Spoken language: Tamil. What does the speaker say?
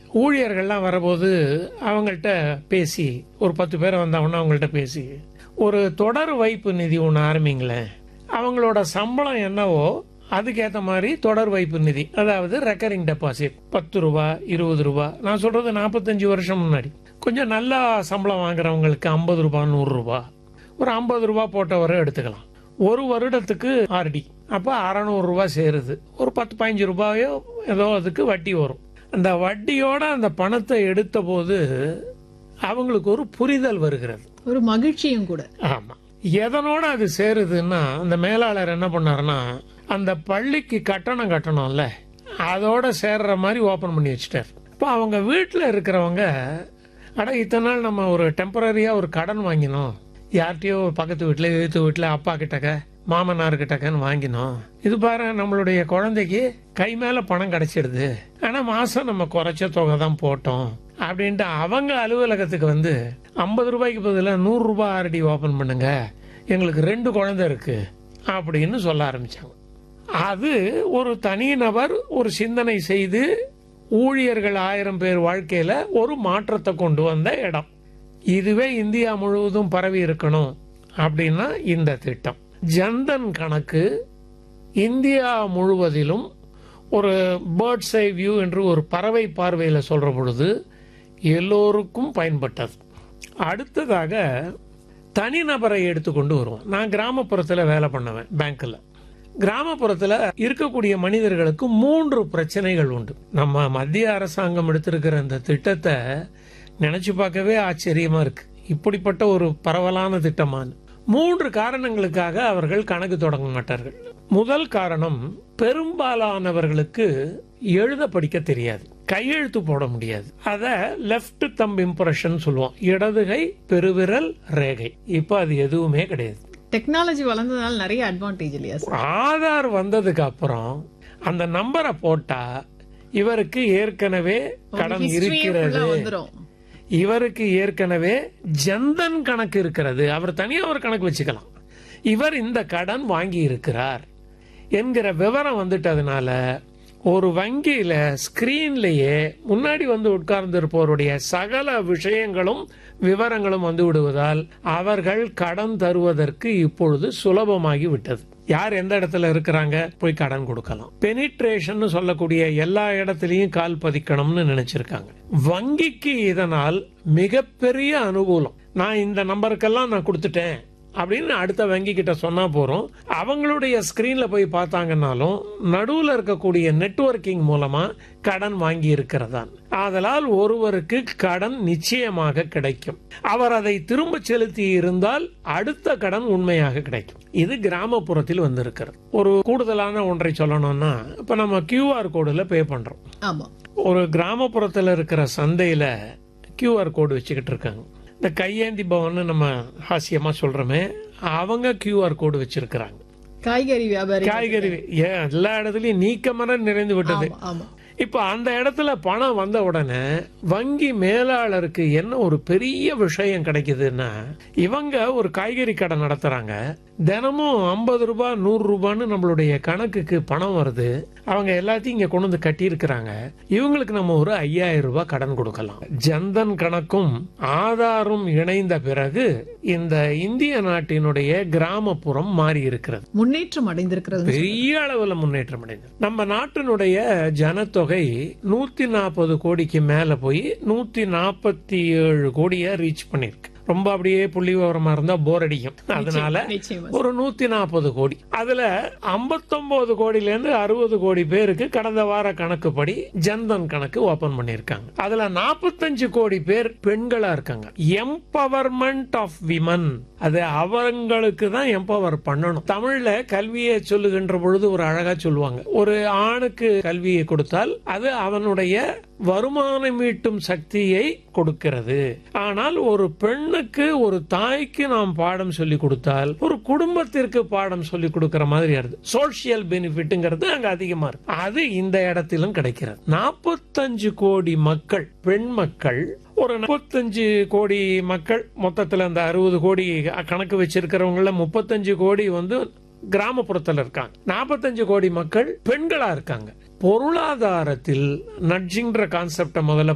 ஊழியர்கள்லாம் வரபோது அவங்கள்ட்ட பேசி ஒரு பத்து பேர் வந்தாங்கன்னா அவங்கள்ட்ட பேசி ஒரு தொடர் வைப்பு நிதி ஒன்று ஆரம்பிங்களேன் அவங்களோட சம்பளம் என்னவோ அதுக்கேற்ற மாதிரி தொடர் வைப்பு நிதி அதாவது ரெக்கரிங் டெபாசிட் பத்து ரூபா இருபது ரூபா நான் சொல்றது நாற்பத்தஞ்சு வருஷம் முன்னாடி கொஞ்சம் நல்லா சம்பளம் வாங்குறவங்களுக்கு ஐம்பது ரூபா நூறு ரூபா ஒரு ஐம்பது ரூபா போட்டவரை எடுத்துக்கலாம் ஒரு வருடத்துக்கு ஆர்டி அப்போ அறநூறு ரூபா சேருது ஒரு பத்து பதினஞ்சு ரூபாயோ ஏதோ அதுக்கு வட்டி வரும் அந்த வட்டியோட அந்த பணத்தை எடுத்த போது அவங்களுக்கு ஒரு புரிதல் வருகிறது ஒரு மகிழ்ச்சியும் கூட ஆமா எதனோட அது சேருதுன்னா அந்த மேலாளர் என்ன பண்ணாருன்னா அந்த பள்ளிக்கு கட்டணம் கட்டணும்ல அதோட சேர்ற மாதிரி ஓபன் பண்ணி வச்சுட்டார் இப்போ அவங்க வீட்டில் இருக்கிறவங்க அட இத்தனை நாள் நம்ம ஒரு டெம்பரரியா ஒரு கடன் வாங்கினோம் யார்கிட்டயோ பக்கத்து வீட்டில் எழுத்து வீட்டில் அப்பா கிட்டக்க மாமனார் கிட்டக்கன்னு வாங்கினோம் இது பாரு நம்மளுடைய குழந்தைக்கு கை மேல பணம் கிடைச்சிடுது ஆனா மாசம் நம்ம குறைச்ச தொகை தான் போட்டோம் அப்படின்ட்டு அவங்க அலுவலகத்துக்கு வந்து ஐம்பது ரூபாய்க்கு பதிலாக நூறு ரூபாய் ஆர்டி ஓபன் பண்ணுங்க எங்களுக்கு ரெண்டு குழந்தை இருக்கு அப்படின்னு சொல்ல ஆரம்பிச்சாங்க அது ஒரு தனிநபர் ஒரு சிந்தனை செய்து ஊழியர்கள் ஆயிரம் பேர் வாழ்க்கையில ஒரு மாற்றத்தை கொண்டு வந்த இடம் இதுவே இந்தியா முழுவதும் பரவி இருக்கணும் அப்படின்னா இந்த திட்டம் ஜன்தன் கணக்கு இந்தியா முழுவதிலும் ஒரு பேர்ட்ஸ் ஐ வியூ என்று ஒரு பறவை பார்வையில் சொல்ற பொழுது எல்லோருக்கும் பயன்பட்டது அடுத்ததாக தனிநபரை எடுத்துக்கொண்டு வருவோம் நான் கிராமப்புறத்தில் வேலை பண்ணுவேன் பேங்க்ல கிராமப்புறத்தில் இருக்கக்கூடிய மனிதர்களுக்கு மூன்று பிரச்சனைகள் உண்டு நம்ம மத்திய அரசாங்கம் எடுத்திருக்கிற இந்த திட்டத்தை நினைச்சு பார்க்கவே ஆச்சரியமா இருக்கு இப்படிப்பட்ட ஒரு பரவலான திட்டமான மூன்று காரணங்களுக்காக அவர்கள் கணக்கு தொடங்க மாட்டார்கள் முதல் காரணம் பெரும்பாலானவர்களுக்கு எழுத படிக்க தெரியாது கையெழுத்து போட முடியாது அத லெஃப்ட் தம்ப் இம்ப்ரெஷன் சொல்லுவோம் இடதுகை பெருவிரல் ரேகை இப்ப அது எதுவுமே கிடையாது டெக்னாலஜி வளர்ந்ததுனால நிறைய அட்வான்டேஜ் இல்லையா சார் ஆதார் வந்ததுக்கு அப்புறம் அந்த நம்பரை போட்டா இவருக்கு ஏற்கனவே கடன் இருக்கிறது வந்துரும் இவருக்கு ஏற்கனவே ஜன்தன் கணக்கு இருக்கிறது அவர் தனியா ஒரு கணக்கு வச்சுக்கலாம் இவர் இந்த கடன் வாங்கி இருக்கிறார் என்கிற விவரம் வந்துட்டதுனால ஒரு வங்கியில ஸ்கிரீன்லயே முன்னாடி வந்து உட்கார்ந்திருப்பவருடைய சகல விஷயங்களும் விவரங்களும் வந்து விடுவதால் அவர்கள் கடன் தருவதற்கு இப்பொழுது சுலபமாகி விட்டது யார் எந்த இடத்துல இருக்கிறாங்க போய் கடன் கொடுக்கலாம் பெனிட்ரேஷன் சொல்லக்கூடிய எல்லா இடத்துலயும் கால் பதிக்கணும்னு நினைச்சிருக்காங்க வங்கிக்கு இதனால் மிகப்பெரிய அனுகூலம் நான் இந்த நம்பருக்கெல்லாம் நான் கொடுத்துட்டேன் அப்படின்னு அடுத்த வங்கி கிட்ட சொன்னா போறோம் அவங்களுடைய ஸ்கிரீன்ல போய் பார்த்தாங்கன்னாலும் நடுவுல இருக்கக்கூடிய நெட்வொர்க்கிங் மூலமா கடன் வாங்கி இருக்கிறதான் ஆதலால் ஒருவருக்கு கடன் நிச்சயமாக கிடைக்கும் அவர் அதை திரும்ப செலுத்தி இருந்தால் அடுத்த கடன் உண்மையாக கிடைக்கும் இது கிராமப்புறத்தில் வந்திருக்கிறது ஒரு கூடுதலான ஒன்றை சொல்லணும்னா இப்ப நம்ம கியூஆர் கோடுல பே பண்றோம் ஆமா ஒரு கிராமப்புறத்துல இருக்கிற சந்தையில கியூஆர் கோடு வச்சுக்கிட்டு இருக்காங்க இந்த கையேந்தி பவன் நம்ம ஹாஸ்யமா சொல்றோமே அவங்க கியூஆர் கோடு வச்சிருக்கிறாங்க காய்கறி வியாபாரி காய்கறி ஏன் எல்லா இடத்துலயும் நீக்கமர நிறைந்து விட்டது ஆமா, ஆமா இப்ப அந்த இடத்துல பணம் வந்த உடனே வங்கி மேலாளருக்கு என்ன ஒரு பெரிய விஷயம் கிடைக்குதுன்னா இவங்க ஒரு காய்கறி கடை நடத்துறாங்க தினமும் ஐம்பது ரூபாய் நூறு ரூபான்னு நம்மளுடைய கணக்குக்கு பணம் வருது அவங்க எல்லாத்தையும் இங்க கொண்டு வந்து கட்டி இருக்கிறாங்க இவங்களுக்கு நம்ம ஒரு ஐயாயிரம் ரூபாய் கடன் கொடுக்கலாம் ஜன்தன் கணக்கும் ஆதாரும் இணைந்த பிறகு இந்த இந்திய நாட்டினுடைய கிராமப்புறம் மாறி இருக்கிறது முன்னேற்றம் அடைந்திருக்கிறது பெரிய அளவுல முன்னேற்றம் அடைந்தது நம்ம நாட்டினுடைய ஜனத்தொகை நூத்தி நாற்பது கோடிக்கு மேல போய் நூத்தி நாற்பத்தி ஏழு கோடியை ரீச் பண்ணிருக்கு ரொம்ப அப்படியே புள்ளி விவரமா இருந்தா போர் அடிக்கும் அதனால நிச்சயமா ஒரு நூத்தி நாற்பது கோடி அதுல 59 கோடியில இருந்து அறுபது கோடி பேருக்கு கடந்த வார கணக்குப்படி ஜன்தன் கணக்கு ஓபன் பண்ணிருக்காங்க அதுல 45 கோடி பேர் பெண்களா இருக்காங்க எம்பவர்மெண்ட் ஆஃப் விமன் அது அவங்களுக்கு தான் எம்பவர் பண்ணணும் தமிழ்ல கல்வியை சொல்லுகின்ற பொழுது ஒரு அழகா சொல்லுவாங்க ஒரு ஆணுக்கு கல்வியை கொடுத்தால் அது அவனுடைய வருமானம் ஈட்டும் சக்தியை கொடுக்கிறது ஆனால் ஒரு பெண்ணுக்கு ஒரு தாய்க்கு நாம் பாடம் சொல்லி கொடுத்தால் ஒரு குடும்பத்திற்கு பாடம் சொல்லி கொடுக்கிற மாதிரி இருக்கு சோசியல் பெனிஃபிட்ங்கிறது அங்க அதிகமா இருக்கு அது இந்த இடத்திலும் கிடைக்கிறது நாற்பத்தஞ்சு கோடி மக்கள் பெண் மக்கள் ஒரு முப்பத்தஞ்சு கோடி மக்கள் மொத்தத்துல அந்த அறுபது கோடி கணக்கு வச்சிருக்கிறவங்கள முப்பத்தஞ்சு கோடி வந்து கிராமப்புறத்துல இருக்காங்க நாற்பத்தஞ்சு கோடி மக்கள் பெண்களா இருக்காங்க பொருளாதாரத்தில் நட்ஜிங்கிற கான்செப்டை முதல்ல